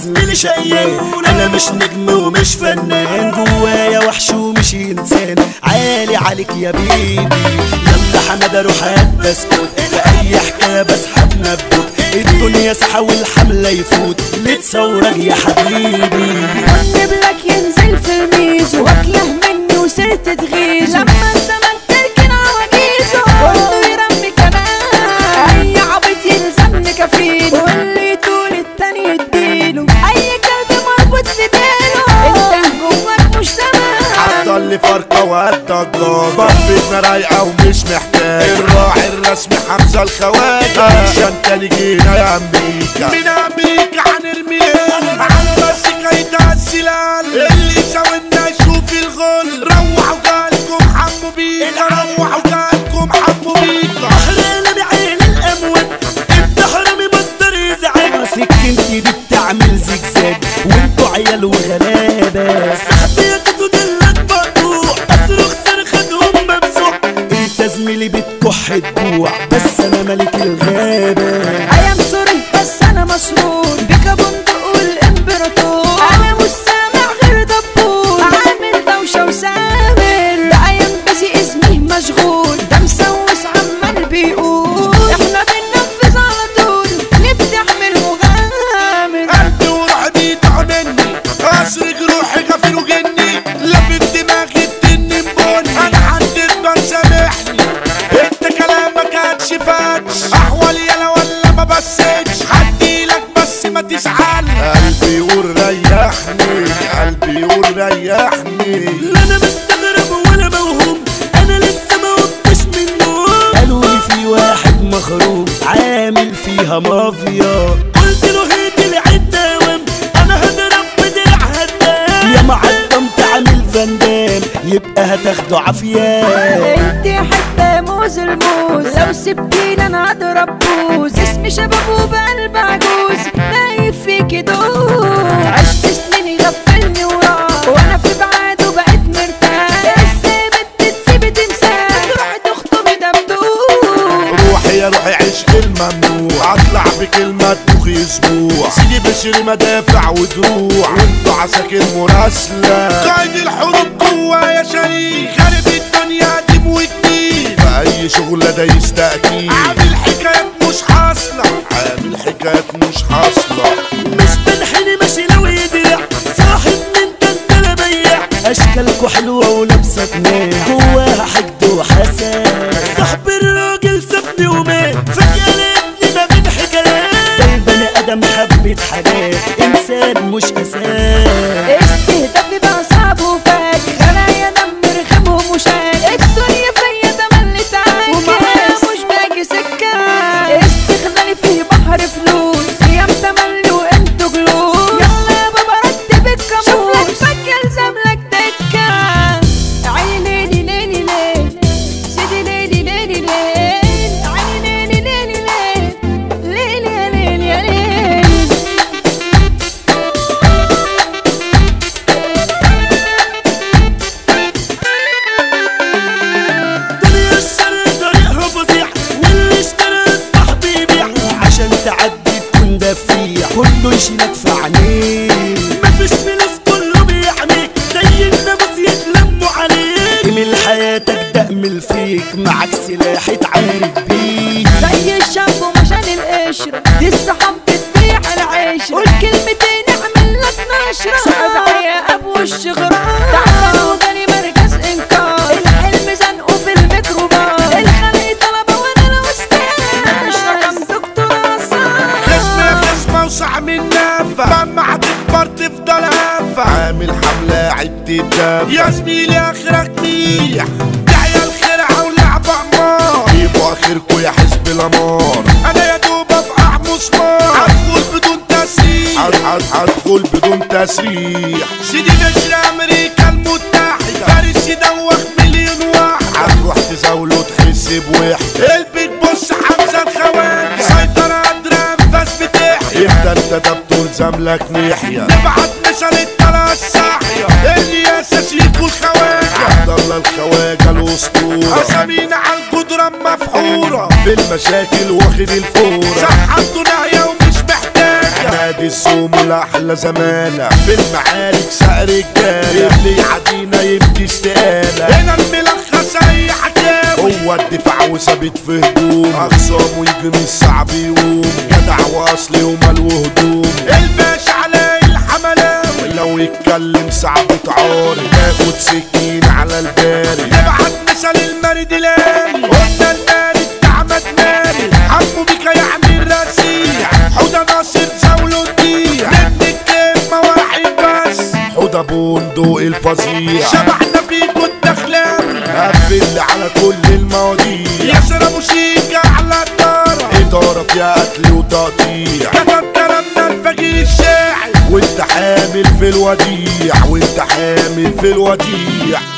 زميلي شقيان انا مش نجم ومش فنان جوايا وحش ومش انسان عالي عليك يا بيبي يلا حمد اروح هات بسكوت في اي حكايه بسحب نبوت الدنيا سحا والحمله يفوت لتصورك يا حبيبي قبلك ينزل في الميزو واكله مني وسرت تغيظه لما الزمن تركن عواجيزه كله يرمي كمان اي عبيط يلزمني كفيل واللي طول التاني يديله اي كلب مربوط في ديله انت جواك مش تمام عطل فرقة وهالضجاج بفتنا رايقة ومش محتاج الراعي الرسمي حمزة الخواجة عشان تاني جينا يا أمريكا من أمريكا هنرمي ليه على راسك هيتهزلال اللي ساوينا يشوف الغل روحوا جالكم حموا بيكا روحوا جالكم حموا بيكا احلى بعين الاموات انت حرامي مصدر ازعاج سكنتي دي بتعمل زجزاج وانتوا عيال وغلابه صاحبيتي تدلك مقطوع اصرخ صرختهم ممسوح انت زميلي بتكح الجوع بس انا ملك الغابه ايام سوري بس انا مسرور بك بندق والامبراطور انا مش سامع غير دبور عامل دوشه وسامر ده ايام بزي اسمي مشغول ده مسوس عمال بيقول احنا بننفذ على طول نبدع من المغامر قلبي وروحي بيطعنني اسرق روحي كافر وجني لفت دماغي التني مبني انا حدد ما سامحني انت كلامك هتشفاتش احوال يلا ولا ما بسيتش هديلك بس ما تزعل قلبي يقول ريحني قلبي يقول ريحني لا انا مستغرب ولا موهوم انا لسه ما قمتش من النوم قالوا لي في واحد مخروم عامل فيها مافيا قلت له هات العيد دوام انا هضرب بدرع هدام يا معدم تعمل فندام يبقى هتاخده عافيه انت حتى موز الموز لو سبتيني انا اضرب بوز اسمي شباب وبقلب عجوز نايف فيكي دوز عشت سنين غفلني وراه وانا في بعاد وبقيت مرتاح ازاي بدي تسيبي تمساح تروحي تخطبي دبدوب روحي يا روحي عشق الممنوع اطلع بكلمة تبوخي اسبوع سيدي بشري مدافع ودروع وانتوا عساكر مراسلة قائد الحروب جوايا شريك خارب الدنيا ديم وجديد في اي شغلة ده يستأكيد عامل حكايات مش حاصلة عامل حكايات مش حاصلة مش بنحني ماشي لو يدرع صاحب من ده انت لا بيع اشكالكوا حلوه ولابسه قناع جواها حقد وحسد صاحب الراجل سابني ومات فجاه لقيتني ما بين حكايات ده البني ادم حبه حاجات انسان مش اساس استهدافي بقى صعب وفاجئ انا يا دم رخم ومشاك الدنيا فيا تملي تعاكس ومعايا مش باجي سكة استغلالي فيه بحر فلوس ايام تملي وانتوا جلوس يلا يا بابا رتب الكاموس شوف لك فك الزم لك دكة عيني ليلي ليلي ليل سيدي ليلي ليلي ليل عيني ليلي ليلي ليل ليلي يا ليل يا ليل دنيا الشر طريقها فظيع واللي اشترى يصبح بيبيع عشان تعدي تكون دفيع كله يشيلك في عينيه مفيش فلوس كله بيحميك زي الناموس يتلموا عليك من حياتك دقمل فيك معاك سلاح اتعارك بيه زي الشامبو مشان القشرة دي الصحاب بتبيع العشرة قول كلمتين اعمل لك نشرة صعب يا ابو الشغران تعبان وجالي مركز انكار الحلم زنقه في الميكروباص الخلق طلبة وانا الاستاذ مش رقم دكتور عصام خصم خصم اوسع من نافع لما هتكبر تفضل هافع عامل حملة عد الدافع يا زميلي اخرك ميح دعية الخرعة ولعبة عمار جيبوا اخركوا يا حزب الامار انا يا دوب افقع مسمار هدخل بدون تسريح هدخل بدون تسريح سيدي بشر امريكا المتحدة فارس يدوخ مليون واحد هتروح تزاوله تحس بوحدة البيج بص حمزة الخواجة سيطرة قادرة انفاس بتحيا انت انت ده بطول زملك نحيا نبعت مثل الطلعة الصاحية الياسة شيكو الخواجة عبد الله الخواجة الاسطورة اسامينا على الجدران مفحورة في المشاكل واخد الفورة صحته ناهية ومش محتاجة ولاد الزوم الاحلى زمانة في المعارك سقر الجالة اللي يعدينا يبكي استقالة هنا الملخص اي حكاوي هو الدفاع وثابت في هجوم اخصامه يجي من الصعب يقوم جدع واصلي ومال وهدوم الباشا علي الحملاوي لو يتكلم صعب تعارض ناخد سكين على البارد نبعت مثل المرد لاني قلنا المارد احمد مارد حمو بيك يعني الرسيع حوده ناصر زاوله الضيع ندي الكلمة واحد بس حوده بندق الفظيع شبحنا فيكو الدخلاوي قفل على كل المواضيع ياسر ابو شيكا على الدارة ادارة فيها قتل وتقطيع كتب كلامنا الفقير الشاعر وانت حامل في الوديع وانت حامل في الوديع